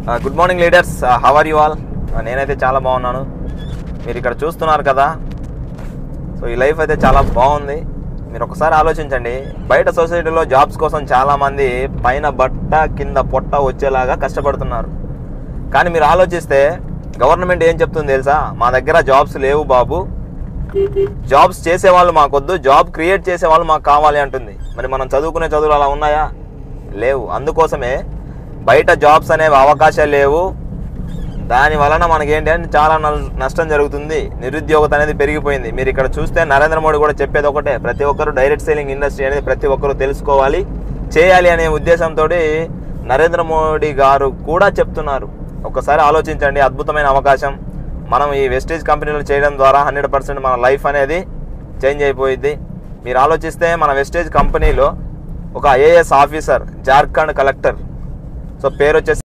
good morning leaders how are you all నేనైతే చాలా బాగున్నాను మీరు ఇక్కడ చూస్తున్నారు కదా సో ఈ లైఫ్ అయితే చాలా బాగుంది మీరు ఒకసారి ఆలోచించండి బయట సొసైటీలో జాబ్స్ కోసం చాలామంది పైన బట్ట కింద పొట్ట వచ్చేలాగా కష్టపడుతున్నారు కానీ మీరు ఆలోచిస్తే గవర్నమెంట్ ఏం చెప్తుంది తెలుసా మా దగ్గర జాబ్స్ లేవు బాబు జాబ్స్ చేసేవాళ్ళు మాకొద్దు జాబ్ క్రియేట్ చేసేవాళ్ళు మాకు కావాలి అంటుంది మరి మనం చదువుకునే చదువులు అలా ఉన్నాయా లేవు అందుకోసమే బయట జాబ్స్ అనేవి అవకాశాలు లేవు దాని వలన మనకేంటి అంటే చాలా నల్- నష్టం జరుగుతుంది నిరుద్యోగత అనేది పెరిగిపోయింది మీరు ఇక్కడ చూస్తే నరేంద్ర మోడీ కూడా చెప్పేది ఒకటే ప్రతి ఒక్కరు డైరెక్ట్ సెల్లింగ్ ఇండస్ట్రీ అనేది ప్రతి ఒక్కరు తెలుసుకోవాలి చేయాలి అనే ఉద్దేశంతో నరేంద్ర మోడీ గారు కూడా చెప్తున్నారు ఒకసారి ఆలోచించండి అద్భుతమైన అవకాశం మనం ఈ వెస్టేజ్ కంపెనీలు చేయడం ద్వారా హండ్రెడ్ పర్సెంట్ మన లైఫ్ అనేది చేంజ్ అయిపోయింది మీరు ఆలోచిస్తే మన వెస్టేజ్ కంపెనీలో ఒక IAS officer Jharkhand collector so పేరు వచ్చేసి